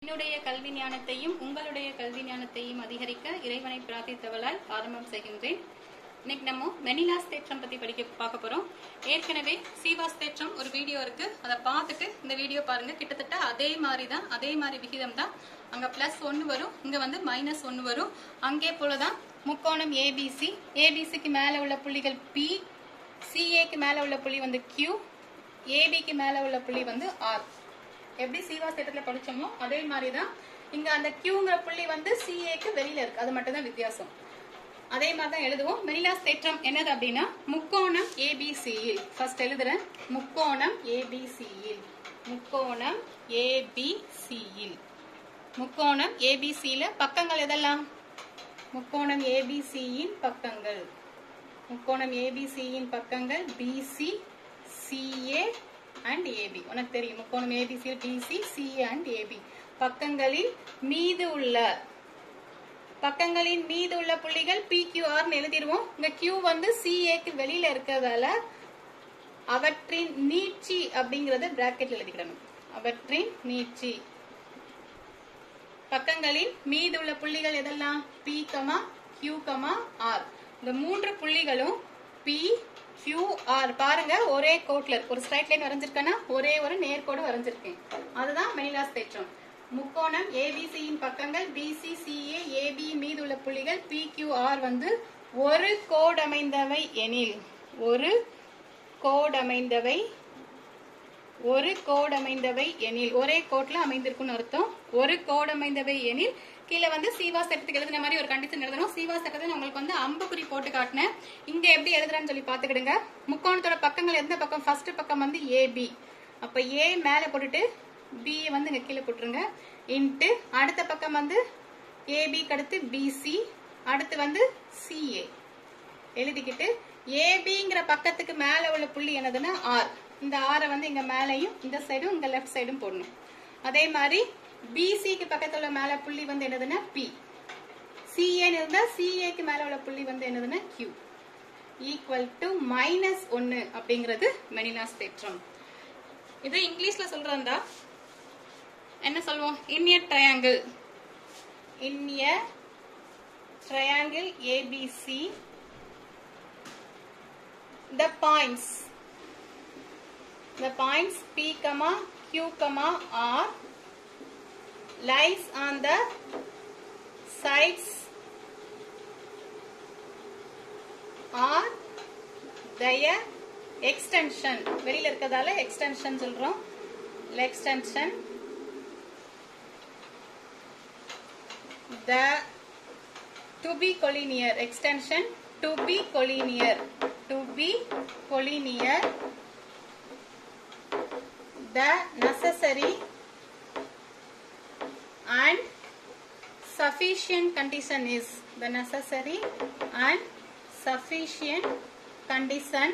என்னுடைய கல்வி ஞானத்தையும் உங்களுடைய கல்வி ஞானத்தையும் அதிகரிக்க இறைவனை பிரார்த்தித்தவளால் ஆரம்பம் செய்கின்றேன் இன்னைக்கு நம்ம மெனிலாஸ் தேற்றம் பத்தி படிக்க பார்க்க போறோம் ஏற்கனவே சீவாஸ் தேற்றம் ஒரு வீடியோ இருக்கு அதை பார்த்துட்டு இந்த வீடியோ பாருங்க கிட்டத்தட்ட அதே மாதிரி தான் அதே மாதிரி விகிதம் தான் அங்க பிளஸ் ஒன்னு வரும் இங்க வந்து மைனஸ் ஒன்னு வரும் அங்கே போலதான் முக்கோணம் ஏபிசி ஏபிசிக்கு மேல உள்ள புள்ளிகள் பி சிஏக்கு மேல உள்ள புள்ளி வந்து கியூ ஏபிக்கு மேல உள்ள புள்ளி வந்து ஆர் எப்படி சீவாஸ் தேட்டத்துல படிச்சோமோ அதே மாதிரி தான் இங்க அந்த கியூங்கிற புள்ளி வந்து சிஏக்கு வெளியில இருக்கு அது மட்டும் தான் வித்தியாசம் அதே மாதிரி தான் எழுதுவோம் மெனிலாஸ் தேற்றம் என்னது அப்படின்னா முக்கோணம் ஏபிசியில் ஃபர்ஸ்ட் எழுதுறேன் முக்கோணம் ஏபிசியில் முக்கோணம் ஏபிசியில் முக்கோணம் ஏபிசியில பக்கங்கள் எதெல்லாம் முக்கோணம் ஏபிசியின் பக்கங்கள் முக்கோணம் ஏபிசியின் பக்கங்கள் பிசி சிஏ அண்ட் ஏபி உனக்கு தெரியும் முக்கோணம் A B C B C C A and A B பக்கங்களின் மீது உள்ள பக்கங்களின் மீது உள்ள புள்ளிகள் பி கியூஆர்னு எழுதிடுவோம் இங்க கியூ வந்து சிஏக்கு வெளியில இருக்கிறதால அவற்றின் நீட்சி அப்படிங்கறத பிராக்கெட்ல எழுதிக்கிடணும் அவற்றின் நீட்சி பக்கங்களின் மீது உள்ள புள்ளிகள் எதெல்லாம் P comma Q comma R இந்த மூன்று புள்ளிகளும் பி கியூ ஆர் பாருங்க ஒரே கோட்ல இருக்கு ஒரு ஸ்ட்ரைட் லைன் வரைஞ்சிருக்கேன்னா ஒரே ஒரு நேர்கோடு வரைஞ்சிருக்கேன் அதுதான் மெனிலாஸ் தேற்றம் முக்கோணம் ஏபிசியின் பக்கங்கள் பிசி சிஏ ஏபி மீது உள்ள புள்ளிகள் பி கியூ ஆர் வந்து ஒரு கோடமைந்தவை எனில் ஒரு கோடமைந்தவை ஒரு கோடமைந்தவை எனில் ஒரே கோட்ல அமைந்திருக்குன்னு அர்த்தம் ஒரு கோடமைந்தவை எனில் கீழே வந்து சீவா சட்டத்துக்கு எழுதின மாதிரி ஒரு கண்டிஷன் எழுதணும் சீவா சட்டத்தை நான் உங்களுக்கு வந்து அம்புக்குறி போட்டு காட்டினேன் இங்க எப்படி எழுதுறேன்னு சொல்லி பாத்துக்கிடுங்க முக்கோணத்தோட பக்கங்கள் எந்த பக்கம் ஃபர்ஸ்ட் பக்கம் வந்து ஏபி அப்ப ஏ மேல போட்டுட்டு பி வந்து இங்க கீழே போட்டுருங்க இன்ட்டு அடுத்த பக்கம் வந்து ஏபிக்கு அடுத்து பிசி அடுத்து வந்து சிஏ எழுதிக்கிட்டு ஏபிங்கிற பக்கத்துக்கு மேல உள்ள புள்ளி என்னதுன்னா ஆர் இந்த ஆரை வந்து இங்க மேலையும் இந்த சைடும் இங்க லெஃப்ட் சைடும் போடணும் அதே மாதிரி பிசிக்கு பக்கத்துல உள்ள மேல புள்ளி வந்து என்னதுன்னா பி சிஏன்னு இருந்தா சிஏக்கு மேல உள்ள புள்ளி வந்து என்னதுன்னா கியூ ஈக்குவல் டு மைனஸ் ஒன்னு அப்படிங்கிறது மெனிலாஸ் தேற்றம் இது இங்கிலீஷ்ல சொல்றதா என்ன சொல்லுவோம் in a triangle in a triangle A B C the points the points p comma q comma r lies on the sides are their extension வெளியில இருக்கதால extension சொல்றோம் extension the to be collinear extension to be collinear to be collinear the necessary and sufficient condition is the necessary and sufficient condition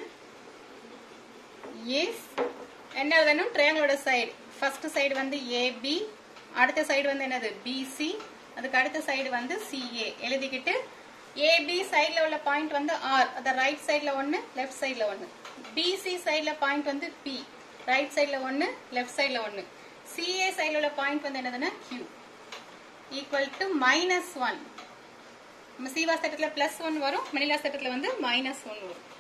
is என்ன எழுதணும் ட்ரையாங்கிளோட side first side வந்து A B அடுத்த side வந்து என்னது PC அதுக்கு அடுத்த சைடு வந்து சிஏ எழுதிக்கிட்டு ஏபி சைடில் உள்ள பாயிண்ட் வந்து ஆர் அந்த ரைட் சைடில் ஒன்று லெஃப்ட் சைடில் ஒன்று பிசி சைடில் பாயிண்ட் வந்து பி ரைட் சைடில் ஒன்று லெஃப்ட் சைடில் ஒன்று சிஏ சைடில் உள்ள பாயிண்ட் வந்து என்னதுன்னா Q equal to minus one நம்ம சீவாஸ் சட்டத்தில் பிளஸ் ஒன் வரும் மெனிலாஸ் சட்டத்தில் வந்து மைனஸ் ஒன் வரும்